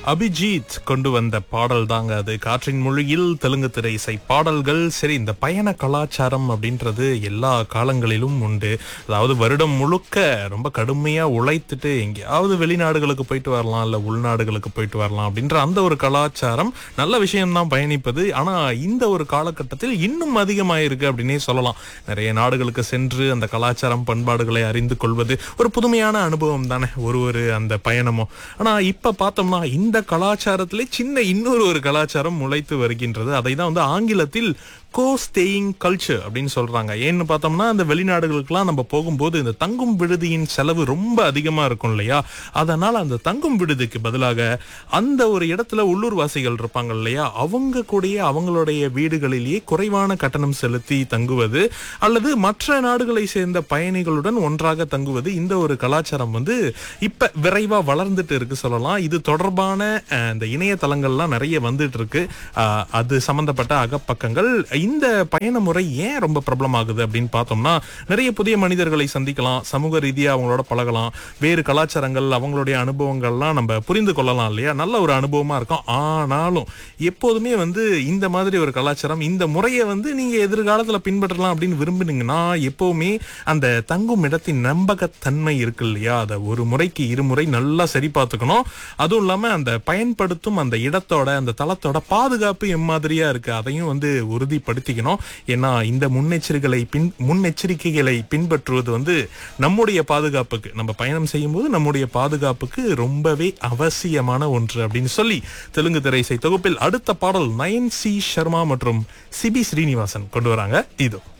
அபிஜீத் கொண்டு வந்த பாடல் தாங்க அது காற்றின் மொழியில் தெலுங்கு திரை இசை பாடல்கள் சரி இந்த பயண கலாச்சாரம் அப்படின்றது எல்லா காலங்களிலும் உண்டு அதாவது வருடம் முழுக்க ரொம்ப கடுமையா உழைத்துட்டு எங்கேயாவது வெளிநாடுகளுக்கு போயிட்டு வரலாம் இல்ல உள்நாடுகளுக்கு போயிட்டு வரலாம் அப்படின்ற அந்த ஒரு கலாச்சாரம் நல்ல விஷயம்தான் பயணிப்பது ஆனா இந்த ஒரு காலகட்டத்தில் இன்னும் அதிகமாயிருக்கு அப்படின்னே சொல்லலாம் நிறைய நாடுகளுக்கு சென்று அந்த கலாச்சாரம் பண்பாடுகளை அறிந்து கொள்வது ஒரு புதுமையான அனுபவம் தானே ஒரு ஒரு அந்த பயணமும் ஆனா இப்ப பார்த்தோம்னா இந்த கலாச்சாரத்திலே சின்ன இன்னொரு ஒரு கலாச்சாரம் முளைத்து வருகின்றது அதை தான் வந்து ஆங்கிலத்தில் கோ ஸ்டேயிங் கல்ச்சர் அப்படின்னு சொல்றாங்க ஏன்னு பார்த்தோம்னா அந்த வெளிநாடுகளுக்கெல்லாம் நம்ம போகும்போது இந்த தங்கும் விடுதியின் செலவு ரொம்ப அதிகமா இருக்கும் இல்லையா அதனால அந்த தங்கும் விடுதிக்கு பதிலாக அந்த ஒரு இடத்துல உள்ளூர்வாசிகள் இருப்பாங்க இல்லையா அவங்க கூடயே அவங்களுடைய வீடுகளிலேயே குறைவான கட்டணம் செலுத்தி தங்குவது அல்லது மற்ற நாடுகளை சேர்ந்த பயணிகளுடன் ஒன்றாக தங்குவது இந்த ஒரு கலாச்சாரம் வந்து இப்ப விரைவா வளர்ந்துட்டு இருக்கு சொல்லலாம் இது தொடர்பான அஹ், இந்த இணையதளங்கள்லாம் நிறைய வந்துட்டு இருக்கு அஹ், அது சம்பந்தப்பட்ட அகப்பக்கங்கள் இந்த பயண முறை ஏன் ரொம்ப பிரபலமாகுது அப்படின்னு பார்த்தோம்னா நிறைய புதிய மனிதர்களை சந்திக்கலாம் சமூக ரீதியா அவங்களோட பழகலாம் வேறு கலாச்சாரங்கள் அவங்களுடைய அனுபவங்கள்லாம் நம்ம புரிந்து கொள்ளலாம் இல்லையா நல்ல ஒரு அனுபவமா இருக்கும் ஆனாலும் எப்போதுமே வந்து இந்த மாதிரி ஒரு கலாச்சாரம் இந்த முறையை வந்து நீங்க எதிர்காலத்துல பின்பற்றலாம் அப்படின்னு விரும்புனீங்கன்னா எப்பவுமே அந்த தங்கும் இடத்தின் நம்பகத்தன்மை இருக்கு இல்லையா அதை ஒரு முறைக்கு இருமுறை நல்லா சரி பார்த்துக்கணும் அதுவும் இல்லாம அந்த பயன்படுத்தும் அந்த இடத்தோட அந்த தளத்தோட பாதுகாப்பு எம்மாதிரியா இருக்கு அதையும் வந்து உறுதிப்படுத்திக்கணும் ஏன்னா இந்த முன்னெச்சரிக்கைகளை பின் முன்னெச்சரிக்கைகளை பின்பற்றுவது வந்து நம்முடைய பாதுகாப்புக்கு நம்ம பயணம் செய்யும்போது நம்முடைய பாதுகாப்புக்கு ரொம்பவே அவசியமான ஒன்று அப்படின்னு சொல்லி தெலுங்கு திரைசை தொகுப்பில் அடுத்த பாடல் நயன் சி சர்மா மற்றும் சிபி ஸ்ரீனிவாசன் கொண்டு வராங்க இதோ